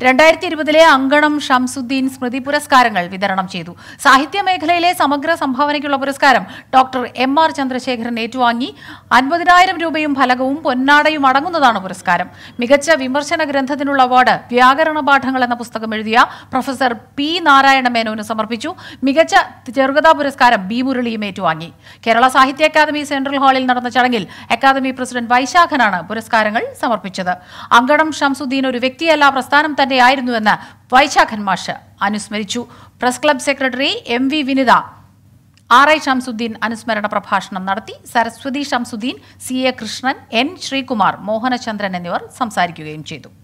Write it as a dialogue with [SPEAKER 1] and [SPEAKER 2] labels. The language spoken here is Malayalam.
[SPEAKER 1] രണ്ടായിരത്തി ഇരുപതിലെ അങ്കണം ഷംസുദ്ദീൻ സ്മൃതി പുരസ്കാരങ്ങൾ വിതരണം ചെയ്തു സാഹിത്യ മേഖലയിലെ സമഗ്ര സംഭാവനയ്ക്കുള്ള പുരസ്കാരം ഡോക്ടർ എം ആർ ചന്ദ്രശേഖരൻ ഏറ്റുവാങ്ങി അൻപതിനായിരം രൂപയും ഫലകവും പൊന്നാടയും അടങ്ങുന്നതാണ് പുരസ്കാരം മികച്ച വിമർശന ഗ്രന്ഥത്തിനുള്ള അവാർഡ് വ്യാകരണ പാഠങ്ങൾ എന്ന പുസ്തകം എഴുതിയ പ്രൊഫസർ പി നാരായണ മേനോന് സമർപ്പിച്ചു മികച്ച ചെറുകഥാ പുരസ്കാരം ബി മുരളിയും ഏറ്റുവാങ്ങി കേരള സാഹിത്യ അക്കാദമി സെൻട്രൽ ഹാളിൽ നടന്ന ചടങ്ങിൽ അക്കാദമി പ്രസിഡന്റ് വൈശാഖനാണ് പുരസ്കാരങ്ങൾ സമർപ്പിച്ചത് അങ്കണം ഷംസുദ്ദീൻ ഒരു വ്യക്തിയല്ല പ്രസ്ഥാനം തന്നെയായിരുന്നുവെന്ന് വൈശാഖൻ മാഷ് അനുസ്മരിച്ചു press club secretary M V Vinitha R I Shamsuddin അനുസ്മരണ പ്രഭാഷണം നടത്തി Saraswathi Shamsuddin C A Krishnan N Sreekumar Mohanachandran എന്നിവർ സംസാരിക്കുകയും ചെയ്തു